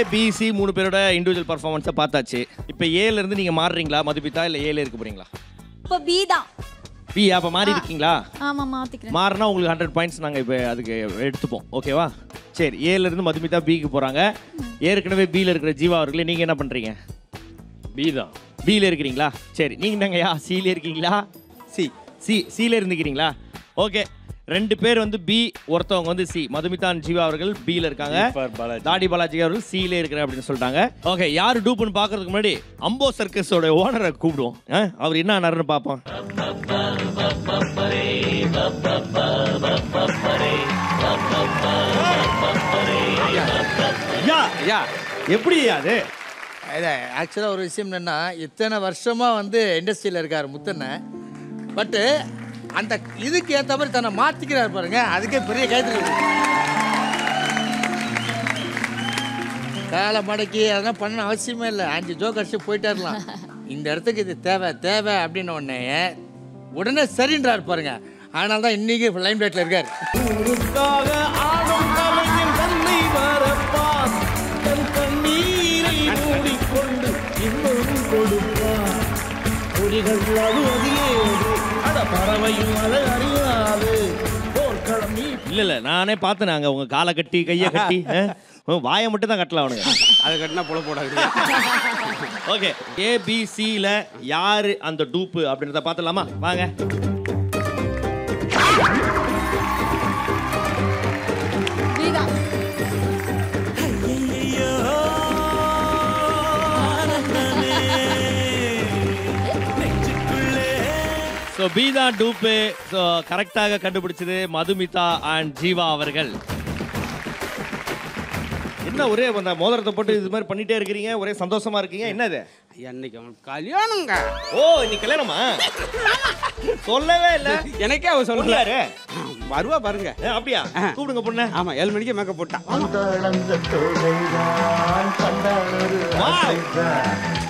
PC மூணு பேரோட individual பர்ஃபார்மன்ஸை பார்த்தாச்சு இப்போ ஏல இருந்து நீங்க மாறுறீங்களா மதுபிதா இல்ல ஏல இருக்க போறீங்களா இப்போ பி தான் பி அப்ப மாறி இருக்கீங்களா ஆமா மாத்திக்கிறேன் மாறினா உங்களுக்கு ஹண்ட்ரட் பாயிண்ட்ஸ் நாங்க இப்போ அதுக்கு எடுத்துப்போம் ஓகேவா சரி ஏல இருந்து மதுமிதா பிக்கு போறாங்க ஏற்கனவே பில இருக்கிற ஜீவா அவர்களே நீங்க என்ன பண்றீங்க பி தான் பில இருக்கிறீங்களா சரி நீங்க என்னங்கய்யா சில இருக்கீங்களா சி சி சில இருந்துக்கிறீங்களா ஓகே ரெண்டு பேர் வந்து பி ஒருத்தவங்க வந்து சி மதுமிதா and ஜீவா அவர்கள் பில இருக்காங்க Super பாலாஜி. தாடி பாலாஜி அவர்கள் சில இருக்கிற அப்படின்னு சொல்லிட்டாங்க ஓகே யாரு டூப்புன்னு பாக்குறதுக்கு முன்னாடி அம்போ சர்க்கஸோட ஓனரை கூப்பிடுவோம் ஆ, அவர் என்ன ஆனாருன்னு பார்ப்போம் யா ஐயா எப்படி அது இது ஆக்சுவலாக ஒரு விஷயம் என்னென்னா இத்தனை வருஷமாக வந்து இண்டஸ்ட்ரியில் இருக்கார் முத்தண்ண பட்டு அந்த இதுக்கு ஏற்ற மாதிரி தன்னை மாற்றிக்கிறார் பாருங்க அதுக்கே பெரிய கைத்தறி காலை மடக்கி அதெல்லாம் பண்ண அவசியமே இல்லை அஞ்சு ஜோக் அடிச்சு போயிட்டாரலாம் இந்த இடத்துக்கு இது தேவை தேவை அப்படின்ன உடனே உடனே சரின்றார் பாருங்க அதனால தான் இன்னைக்கு லைம் லைட்டில் இருக்கார் உனக்காக ஆடும் கலைஞன் தன்னை மறப்பான் தன் கண்ணீரை மூடிக்கொண்டு இன்னும் கொடுப்பான் கொடிகள் அழுவதிலே அட பறவையும் அதை அறியாது போர்க்களம் நீ இல்ல இல்ல நானே பார்த்தேன் அங்க உங்க காலை கட்டி கையை கட்டி அஹ், உன் வாயை மட்டும் தான் கட்டல அவனுங்க அதை கட்டினா புல போடாது ஓகே ஏபிசியில் யாரு அந்த டூப்பு அப்படின்றத பார்த்துலாமா வாங்க பி தான் ஸோ பீதா டூப்பு ஸோ கரெக்டாக கண்டுபிடிச்சது மதுமிதா அண்ட் ஜீவா அவர்கள் என்ன ஒரே அந்த மோதிரத்தை போட்டு இது மாதிரி பண்ணிட்டே இருக்கிறீங்க ஒரே சந்தோஷமா இருக்கீங்க என்னது அன்னைக்கு அவனுக்கு கல்யாணங்க ஓ இன்னைக்கு கல்யாணமா சொல்லவே இல்ல எனக்கே அவ பொண்ணு சொல்ல யாரு வருவா பாருங்க ஏ, அப்படியா கூப்பிடுங்க பொண்ணு ஆமா ஏழு மணிக்கு மேக்கப் போட்டான் Wow.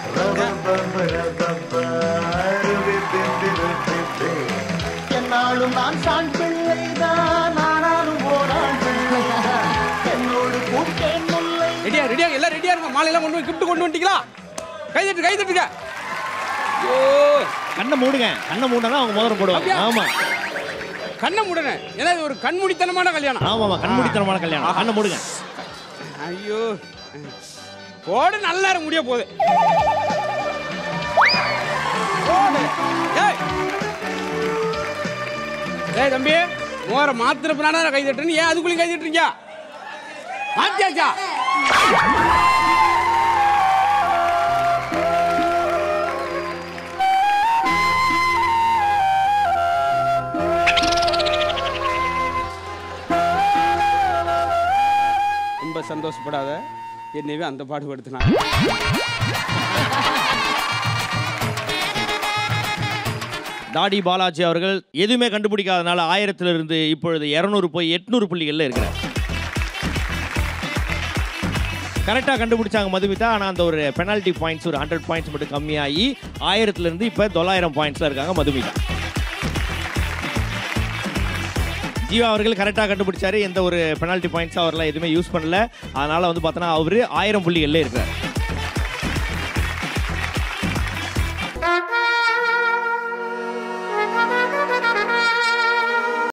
என்னாலும் நான் சான் பிள்ளைதான் ஆனாலும் ஓராள் பிள்ளைதான் என்னோடு கூட்டேன் முல்லை ரெடியா ரெடியா எல்லாம் ரெடியா இருங்க மாலையெல்லாம் கொண்டு போய் கிஃப்ட் கொண்டு வந்துட்டீங்களா கை தட்டு கை தட்டுங்க ஐயோ கண்ணை மூடுங்க கண்ணை மூடனா அவங்க மோதிரம் போடுவாங்க அப்படியா? ஆமா கண்ணை மூடனே ஏன்னா இது ஒரு கண்மூடித்தனமான கல்யாணம் ஆமாமா கண்மூடித்தனமான கல்யாணம் கண்ணை மூடுங்க ஐயோ போடு நல்லா இருக்கு முடிய போகுது போடு. ஏய் ஏய் தம்பி மோர மாத்திரப்பினாடா கை தட்டுன்னு ஏன் அதுக்குள்ளேயும் கை தட்டுறீங்க மாத்தியாச்சா ரொம்ப சந்தோஷப்படாத என்னையவே அந்த பாடுபடுத்தினாங்க தாடி பாலாஜி அவர்கள் எதுவுமே கண்டுபிடிக்காதனால ஆயிரத்துல இருந்து இப்பொழுது இருநூறு போய் எட்நூறு புள்ளிகள்ல இருக்கிறார் கரெக்டாக கண்டுபிடிச்சாங்க மதுமிதா ஆனால் அந்த ஒரு பெனால்டி பாயிண்ட்ஸ் ஒரு ஹண்ட்ரட் பாயிண்ட்ஸ் மட்டும் கம்மியாகி ஆயிரத்துல இருந்து இப்போ தொள்ளாயிரம் பாயிண்ட்ஸ்ல இருக்காங்க மதுமிதா ஜீவா அவர்கள் கரெக்டாக கண்டுபிடிச்சாரு எந்த ஒரு பெனால்டி பாயிண்ட்ஸ் அவர்லாம் எதுவுமே யூஸ் பண்ணல அதனால வந்து பார்த்தோன்னா அவரு ஆயிரம் புள்ளிகள்ல இருக்கிறார்